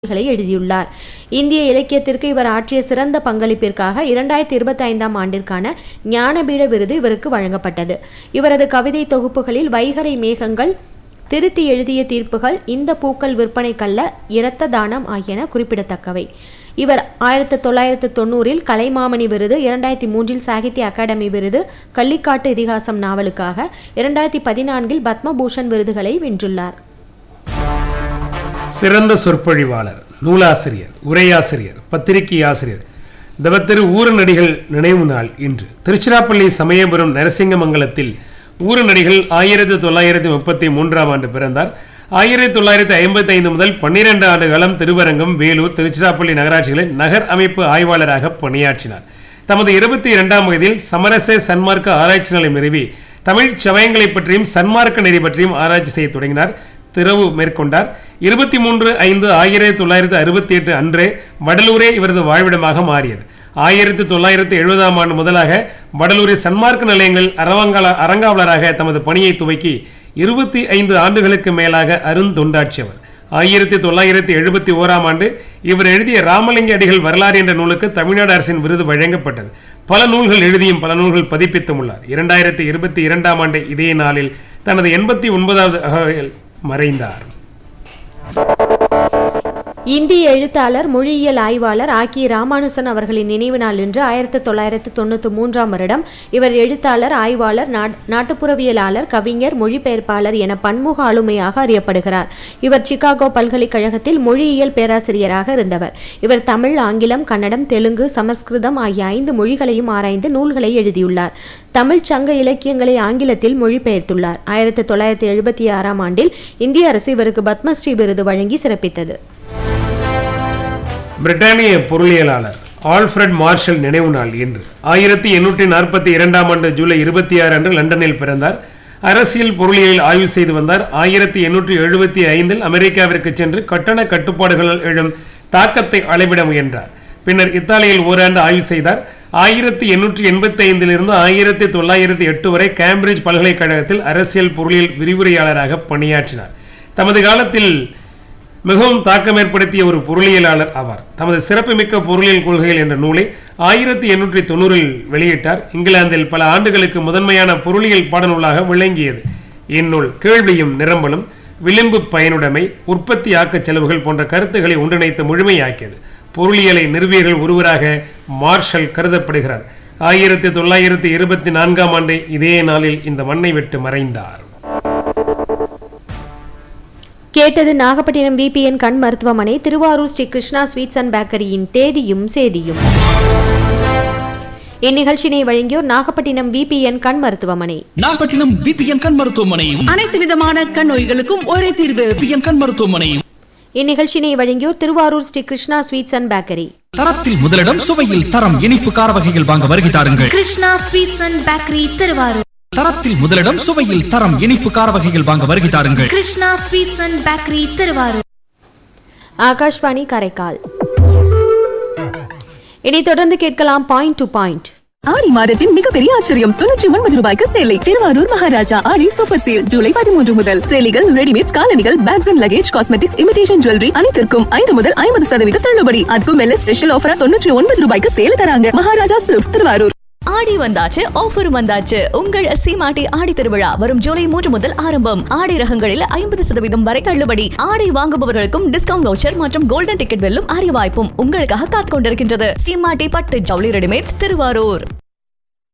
களை எழுதியுள்ளார் இந்திய இலக்கியத்திற்கு இவர் ஆற்றிய சிறந்த பங்களிப்பிற்காக இரண்டாயிரத்தி இருபத்தி ஐந்தாம் ஆண்டிற்கான ஞானபீட விருது இவருக்கு வழங்கப்பட்டது இவரது கவிதை தொகுப்புகளில் வைகறை மேகங்கள் திருத்தி எழுதிய தீர்ப்புகள் இந்த பூக்கள் விற்பனைக்கல்ல இரத்த தானம் ஆகியன குறிப்பிடத்தக்கவை இவர் ஆயிரத்தி தொள்ளாயிரத்து தொண்ணூறில் கலைமாமணி விருது இரண்டாயிரத்தி மூன்றில் சாகித்ய அகாடமி விருது கள்ளிக்காட்டு இதிகாசம் நாவலுக்காக இரண்டாயிரத்தி பதினான்கில் பத்மபூஷன் விருதுகளை வென்றுள்ளார் சிறந்த சொற்பொழிவாளர் நூலாசிரியர் உரையாசிரியர் பத்திரிகை ஆசிரியர் தவத்திரு ஊரநடிகள் நினைவு நாள் இன்று திருச்சிராப்பள்ளி சமயபுரம் நரசிங்கமங்கலத்தில் ஊரநடிகள் ஆயிரத்தி தொள்ளாயிரத்தி முப்பத்தி மூன்றாம் ஆண்டு பிறந்தார் ஆயிரத்தி தொள்ளாயிரத்தி ஐம்பத்தி ஐந்து முதல் பன்னிரண்டு ஆண்டு காலம் திருவரங்கம் வேலூர் திருச்சிராப்பள்ளி நகராட்சிகளில் நகர் அமைப்பு ஆய்வாளராக பணியாற்றினார் தமது இருபத்தி இரண்டாம் வயதில் சமரச சன்மார்க்க ஆராய்ச்சி நிலையம் நிறுவி தமிழ் சமயங்களை பற்றியும் சன்மார்க்க நெறி பற்றியும் ஆராய்ச்சி செய்ய தொடங்கினார் திறவு மேற்கொண்டார் இருபத்தி மூன்று ஐந்து ஆயிரத்தி தொள்ளாயிரத்தி அறுபத்தி எட்டு அன்றே வடலூரே இவரது வாழ்விடமாக மாறியது ஆயிரத்தி தொள்ளாயிரத்தி எழுபதாம் ஆண்டு முதலாக வடலூரில் சன்மார்க்க நிலையங்கள் அரவங்கால அரங்காவலராக தமது பணியை துவக்கி இருபத்தி ஐந்து ஆண்டுகளுக்கு மேலாக அருந்தொண்டாட்சியவர் ஆயிரத்தி தொள்ளாயிரத்தி எழுபத்தி ஓராம் ஆண்டு இவர் எழுதிய ராமலிங்க அடிகள் வரலாறு என்ற நூலுக்கு தமிழ்நாடு அரசின் விருது வழங்கப்பட்டது பல நூல்கள் எழுதியும் பல நூல்கள் பதிப்பித்தும் உள்ளார் இரண்டாயிரத்தி இருபத்தி இரண்டாம் ஆண்டு இதே நாளில் தனது எண்பத்தி ஒன்பதாவது அகவையில் மறைந்தார் இந்திய எழுத்தாளர் மொழியியல் ஆய்வாளர் ஆக்கி ராமானுசன் அவர்களின் நினைவு நாள் இன்று ஆயிரத்தி தொள்ளாயிரத்தி தொண்ணூற்றி மூன்றாம் வருடம் இவர் எழுத்தாளர் ஆய்வாளர் நாட்- நாட்டுப்புறவியலாளர் கவிஞர் மொழிபெயர்ப்பாளர் என பன்முக ஆளுமையாக அறியப்படுகிறார் இவர் சிகாகோ பல்கலைக்கழகத்தில் மொழியியல் பேராசிரியராக இருந்தவர் இவர் தமிழ் ஆங்கிலம் கன்னடம் தெலுங்கு சமஸ்கிருதம் ஆகிய ஐந்து மொழிகளையும் ஆராய்ந்து நூல்களை எழுதியுள்ளார் தமிழ் சங்க இலக்கியங்களை ஆங்கிலத்தில் மொழிபெயர்த்துள்ளார் ஆயிரத்தி தொள்ளாயிரத்தி எழுபத்தி ஆறாம் ஆண்டில் இந்திய அரசு இவருக்கு பத்மஸ்ரீ விருது வழங்கி சிறப்பித்தது பிரிட்டானிய பொருளியலாளர் ஆல்ஃபிரட் மார்ஷல் நினைவு நாள் இன்று ஆயிரத்தி எண்ணூற்றி நாற்பத்தி இரண்டாம் ஆண்டு ஜூலை இருபத்தி ஆறு அன்று லண்டனில் பிறந்தார் அரசியல் பொருளியலில் ஆய்வு செய்து வந்தார் ஆயிரத்தி எண்ணூற்றி எழுபத்தி ஐந்தில் அமெரிக்காவிற்கு சென்று கட்டண கட்டுப்பாடுகளால் எழும் தாக்கத்தை அளவிட முயன்றார் பின்னர் இத்தாலியில் ஓராண்டு ஆய்வு செய்தார் ஆயிரத்தி எண்ணூற்றி எண்பத்தி ஐந்திலிருந்து ஆயிரத்தி தொள்ளாயிரத்தி எட்டு வரை கேம்பிரிட்ஜ் பல்கலைக்கழகத்தில் அரசியல் பொருளியல் விரிவுரையாளராக பணியாற்றினார் தமது காலத்தில் மிகவும் தாக்கம் ஏற்படுத்திய ஒரு பொருளியலாளர் ஆவார் தமது சிறப்புமிக்க பொருளியல் கொள்கைகள் என்ற நூலை ஆயிரத்தி எண்ணூற்றி தொண்ணூறில் வெளியிட்டார் இங்கிலாந்தில் பல ஆண்டுகளுக்கு முதன்மையான பொருளியல் பாடநூலாக விளங்கியது இந்நூல் கேள்வியும் நிரம்பலும் விளிம்பு பயனுடைமை உற்பத்தி ஆக்கச் செலவுகள் போன்ற கருத்துக்களை ஒன்றிணைத்து முழுமையாக்கியது பொருளியலை நிறுவியர்கள் ஒருவராக மார்ஷல் கருதப்படுகிறார் ஆயிரத்தி தொள்ளாயிரத்தி இருபத்தி நான்காம் ஆண்டு இதே நாளில் இந்த மண்ணை விட்டு மறைந்தார் கேட்டது நாகப்பட்டினம் விபிஎன் கண் மருத்துவமனை திருவாரூர் ஸ்ரீ கிருஷ்ணா ஸ்வீட்ஸ் அண்ட் பேக்கரியின் தேதியும் சேதியும் இந்நிகழ்ச்சியினை வழங்கியோர் நாகப்பட்டினம் விபிஎன் கண் மருத்துவமனை நாகப்பட்டினம் விபிஎன் கண் மருத்துவமனையும் அனைத்து விதமான கண் நோய்களுக்கும் ஒரே தீர்வு விபிஎன் கண் மருத்துவமனையும் இந்நிகழ்ச்சியினை வழங்கியோர் Thiruvarur Shri Krishna sweets and bakery தரத்தில் முதலிடம் சுவையில் தரம் இனிப்பு கார வகைகள் வாங்க வருகை தாருங்கள் Krishna sweets and bakery Thiruvarur தரத்தில் முதலிடம் சுவையில் தரம் இனிப்பு கார வகைகள் வாங்க வருகை தாருங்கள் Krishna sweets and bakery Thiruvarur Akashvani Karaikal இனி தொடர்ந்து கேட்கலாம் பாயிண்ட் டு பாயிண்ட் ஆடி மாதத்தின் மிகப்பெரிய ஆச்சரியம் தொண்ணூற்றி ஒன்பது ரூபாய்க்கு சேலை திருவாரூர் மகாராஜா ஆடி சூப்பர் சேல் ஜூலை பதிமூன்று முதல் சேலைகள் ரெடிமேட் காலணிகள் bags and luggage cosmetics imitation jewellery அனைத்திற்கும் ஐந்து முதல் ஐம்பது சதவீத தள்ளுபடி அதுக்கும் மேல ஸ்பெஷல் ஆஃபரா தொண்ணூற்றி ஒன்பது ரூபாய்க்கு சேல தராங்க மகாராஜா சில்க்ஸ் திருவாரூர் ஆடி வந்தாச்சு ஆஃபர் வந்தாச்சு உங்கள் சீமாட்டி ஆடி திருவிழா வரும் ஜூலை மூன்று முதல் ஆரம்பம் ஆடி ரகங்களில் ஐம்பது சதவீதம் வரை தள்ளுபடி ஆடை வாங்குபவர்களுக்கும் டிஸ்கவுண்ட் வவுச்சர் மற்றும் கோல்டன் டிக்கெட் வெல்லும் அரிய வாய்ப்பும் உங்களுக்காக காத்துக் கொண்டிருக்கின்றது சீமாட்டி பட்டு ஜவுளி ரெடிமேட்ஸ் திருவாரூர்